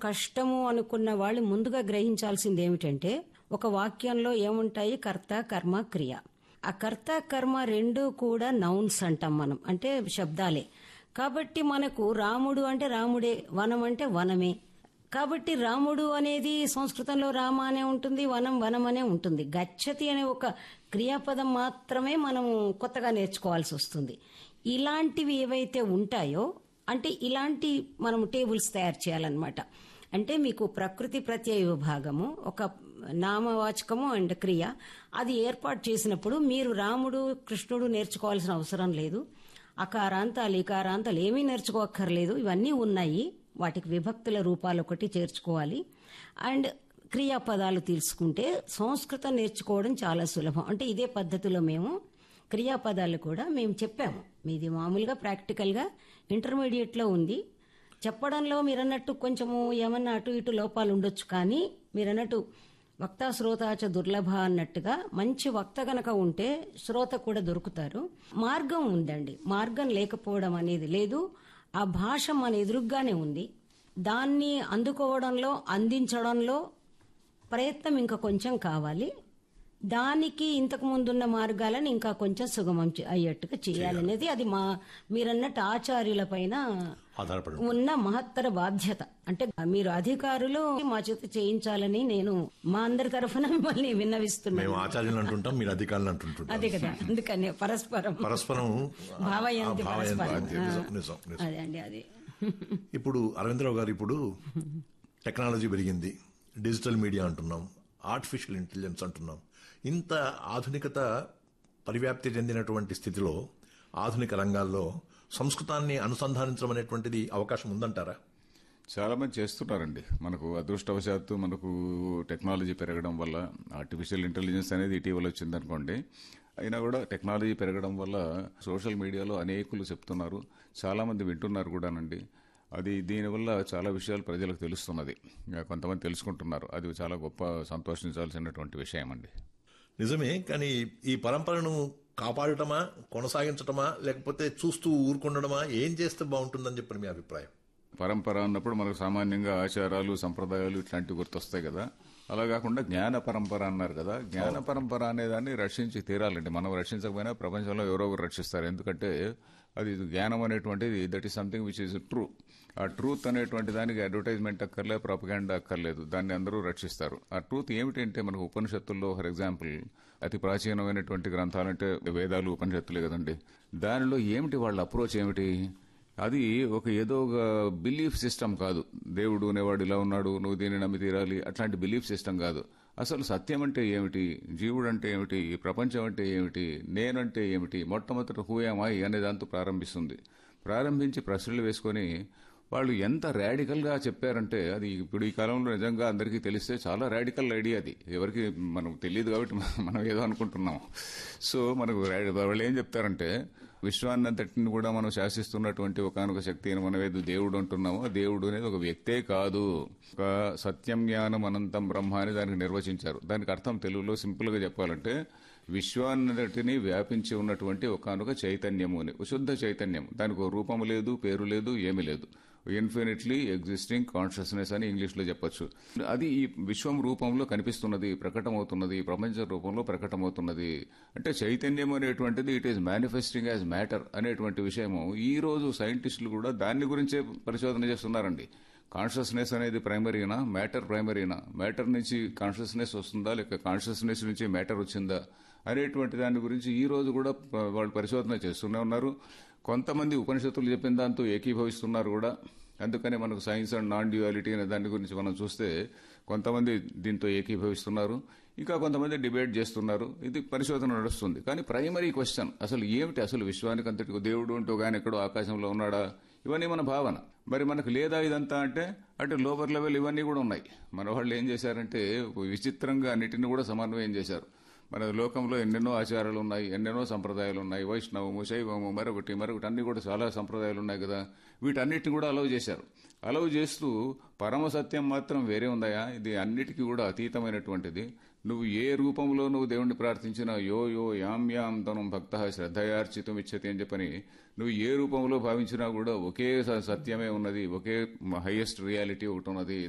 కష్టము అనుకున్న వాళ్ళు ముందుగా గ్రహించాల్సింది ఏమిటంటే ఒక వాక్యంలో ఏముంటాయి కర్త కర్మ క్రియ ఆ కర్త కర్మ రెండు కూడా నౌన్స్ అంటాం మనం అంటే శబ్దాలే కాబట్టి మనకు రాముడు అంటే రాముడే వనం అంటే వనమే కాబట్టి రాముడు అనేది సంస్కృతంలో రామ అనే ఉంటుంది వనం వనం అనే ఉంటుంది గచ్చతి అనే ఒక క్రియాపదం మాత్రమే మనం కొత్తగా నేర్చుకోవాల్సి వస్తుంది ఇలాంటివి ఏవైతే ఉంటాయో అంటే ఇలాంటి మనం టేబుల్స్ తయారు చేయాలన్నమాట అంటే మీకు ప్రకృతి ప్రత్యయ విభాగము ఒక నామవాచకము అండ్ క్రియ అది ఏర్పాటు చేసినప్పుడు మీరు రాముడు కృష్ణుడు నేర్చుకోవాల్సిన అవసరం లేదు అకారాంతాలు ఇకారాంతాలు ఏమీ నేర్చుకోక్కర్లేదు ఇవన్నీ ఉన్నాయి వాటికి విభక్తుల రూపాలు ఒకటి చేర్చుకోవాలి అండ్ క్రియాపదాలు తీసుకుంటే సంస్కృతం నేర్చుకోవడం చాలా సులభం అంటే ఇదే పద్ధతిలో మేము క్రియాపదాలు కూడా మేము చెప్పాము మీది మామూలుగా ప్రాక్టికల్గా ఇంటర్మీడియట్లో ఉంది చెప్పడంలో మీరన్నట్టు కొంచెము ఏమన్నా అటు ఇటు లోపాలు ఉండొచ్చు కానీ మీరన్నట్టు వక్త శ్రోతాచ దుర్లభ అన్నట్టుగా మంచి వక్త గనక ఉంటే శ్రోత కూడా దొరుకుతారు మార్గం ఉందండి మార్గం లేకపోవడం అనేది లేదు ఆ భాష మన ఎదురుగ్గానే ఉంది దాన్ని అందుకోవడంలో అందించడంలో ప్రయత్నం ఇంకా కొంచెం కావాలి దానికి ఇంతకు ముందున్న మార్గాలను ఇంకా కొంచెం సుగమం చే- అయ్యేట్టుగా చేయాలనేది అది మా మీరన్నట్టు ఆచార్యుల పైన ఆధారపడి ఉన్న మహత్తర బాధ్యత అంటే మీరు అధికారులు మా చేత చేయించాలని నేను మా అందరి తరఫున మిమ్మల్ని విన్నవిస్తున్నాను మేము ఆచార్యులు అంటుంటాం మీరు అధికారులు అంటుంటుంటాం అదే కదా అందుకని పరస్పరం పరస్పరం భావయంతి ఆ భావయంతి పరస్పరం అంతే. నిజం, నిజం, నిజం. అదే అండి అది ఇప్పుడు అరవిందరావు గారు ఇప్పుడు టెక్నాలజీ పెరిగింది డిజిటల్ మీడియా అంటున్నాం ఆర్టిఫిషియల్ ఇంటెలిజెన్స్ అంటున్నాం ఇంత ఆధునికత పరివ్యాప్తి చెందినటువంటి స్థితిలో ఆధునిక రంగాల్లో సంస్కృతాన్ని అనుసంధానించడం అనేటువంటిది అవకాశం ఉందంటారా చాలా మంది చేస్తున్నారండి మనకు అదృష్టవశాత్తు మనకు టెక్నాలజీ పెరగడం వల్ల ఆర్టిఫిషియల్ ఇంటెలిజెన్స్ అనేది ఇటీవల వచ్చిందనుకోండి అయినా కూడా టెక్నాలజీ పెరగడం వల్ల సోషల్ మీడియాలో అనేకులు చెప్తున్నారు చాలా మంది వింటున్నారు కూడానండి అది దీనివల్ల చాలా విషయాలు ప్రజలకు తెలుస్తున్నది ఇంకా కొంతమంది తెలుసుకుంటున్నారు అది చాలా గొప్ప సంతోషించాల్సినటువంటి విషయం అండి నిజమే కానీ ఈ పరంపరను కాపాడటమా కొనసాగించటమా లేకపోతే చూస్తూ ఊరుకుండడమా ఏం చేస్తే బాగుంటుందని చెప్పని మీ అభిప్రాయం పరంపర అన్నప్పుడు మనకు సామాన్యంగా ఆచారాలు సంప్రదాయాలు ఇట్లాంటివి గుర్తొస్తాయి కదా అలా కాకుండా జ్ఞాన పరంపర అన్నారు కదా జ్ఞాన పరంపర అనేదాన్ని రక్షించి తీరాలండి మనం రక్షించకపోయినా ప్రపంచంలో ఎవరో ఒకరు రక్షిస్తారు ఎందుకంటే అది జ్ఞానం అనేటువంటిది that is something which is true ఆ ట్రూత్ అనేటువంటి దానికి అడ్వర్టైజ్మెంట్ అక్కర్లే ప్రాపగాండా అక్కర్లేదు దాన్ని అందరూ రక్షిస్తారు ఆ ట్రూత్ ఏమిటంటే మనకు ఉపనిషత్తుల్లో ఫర్ ఎగ్జాంపుల్ అతి ప్రాచీనమైనటువంటి గ్రంథాలంటే వేదాలు ఉపనిషత్తులే కదండి దానిలో ఏమిటి వాళ్ళ అప్రోచ్ ఏమిటి అది ఒక ఏదో ఒక బిలీఫ్ సిస్టమ్ కాదు దేవుడు అనేవాడు ఇలా ఉన్నాడు నువ్వు దీన్ని నమ్మి తీరాలి అట్లాంటి బిలీఫ్ సిస్టమ్ కాదు అసలు సత్యం అంటే ఏమిటి జీవుడు అంటే ఏమిటి ఈ ప్రపంచం అంటే ఏమిటి నేనంటే ఏమిటి మొట్టమొదటి హూయామాయి అనే దాంతో ప్రారంభిస్తుంది ప్రారంభించి ప్రశ్నలు వేసుకొని వాళ్ళు ఎంత రాడికల్ గా చెప్పారంటే అది ఇప్పుడు ఈ కాలంలో నిజంగా అందరికీ తెలిస్తే చాలా రాడికల్ ఐడియా అది ఎవరికి మనకు తెలియదు కాబట్టి మనం ఏదో అనుకుంటున్నాం సో మనకు రా- వాళ్ళు ఏం చెప్తారంటే విశ్వాన్నంతటిని కూడా మనం శాసిస్తున్నటువంటి ఒకనొక శక్తి అని మనం ఏదో దేవుడు అంటున్నామో దేవుడు అనేది ఒక వ్యక్తే కాదు ఒక సత్యం జ్ఞానం అనంతం బ్రహ్మ అని దానికి నిర్వచించారు దానికి అర్థం తెలుగులో సింపుల్ గా చెప్పాలంటే విశ్వాన్నంతటిని వ్యాపించి ఉన్నటువంటి ఒకనొక చైతన్యము అని శుద్ధ చైతన్యం దానికి ఒక రూపము లేదు పేరు లేదు ఏమీ లేదు ఇన్ఫినిట్లీ ఎగ్జిస్టింగ్ కాన్షియస్నెస్ అని ఇంగ్లీష్ లో చెప్పొచ్చు అది ఈ విశ్వం రూపంలో కనిపిస్తున్నది ప్రకటమవుతున్నది ప్రపంచ రూపంలో ప్రకటమవుతున్నది అంటే చైతన్యం అనేటువంటిది it is manifesting as matter అనేటువంటి విషయము ఈ రోజు సైంటిస్టులు కూడా దాని గురించే పరిశోధన చేస్తున్నారండి కాన్షియస్నెస్ అనేది ప్రైమరీనా మ్యాటర్ ప్రైమరీనా మ్యాటర్ నుంచి కాన్షియస్నెస్ వస్తుందా లేక కాన్షియస్నెస్ నుంచి మ్యాటర్ వచ్చిందా అనేటువంటి దాని గురించి ఈ రోజు కూడా ప- వాళ్ళు పరిశోధన చేస్తూనే ఉన్నారు కొంతమంది ఉపనిషత్తులు చెప్పిన దాంతో ఏకీభవిస్తున్నారు కూడా అందుకనే మనకు సైన్స్ అండ్ నాన్ డ్యూయాలిటీ అనే దాని గురించి మనం చూస్తే కొంతమంది దీంతో ఏకీభవిస్తున్నారు ఇంకా కొంతమంది డిబేట్ చేస్తున్నారు ఇది పరిశోధన నడుస్తుంది కానీ ప్రైమరీ క్వశ్చన్ అసలు ఏమిటి అసలు విశ్వానికి అంతటి దేవుడు అంటూ కానీ ఎక్కడో ఆకాశంలో ఉన్నాడా ఇవన్నీ మన భావన మరి మనకు లేదా ఇదంతా అంటే అటు లోవర్ లెవెల్ ఇవన్నీ కూడా ఉన్నాయి మన వాళ్ళు ఏం చేశారంటే విచిత్రంగా అన్నిటిని కూడా సమన్వయం చేశారు మన లోకంలో ఎన్నెన్నో ఆచారాలు ఉన్నాయి ఎన్నెన్నో సంప్రదాయాలు ఉన్నాయి వైష్ణవము శైవము మరొకటి మరొకటి అన్ని కూడా చాలా సంప్రదాయాలు ఉన్నాయి కదా వీటన్నిటిని కూడా అలవ్ చేశారు అలవ్ చేస్తూ పరమ సత్యం మాత్రం వేరే ఉందయా ఇది అన్నిటికీ కూడా అతీతమైనటువంటిది నువ్వు ఏ రూపంలో నువ్వు దేవుణ్ణి ప్రార్థించినా యో యో యాం యాం తనం భక్త శ్రద్ధయార్చితం ఇచ్చతి అని చెప్పని నువ్వు ఏ రూపంలో భావించినా కూడా ఒకే స- సత్యమే ఉన్నది ఒకే హైయెస్ట్ రియాలిటీ ఒకటి ఉన్నది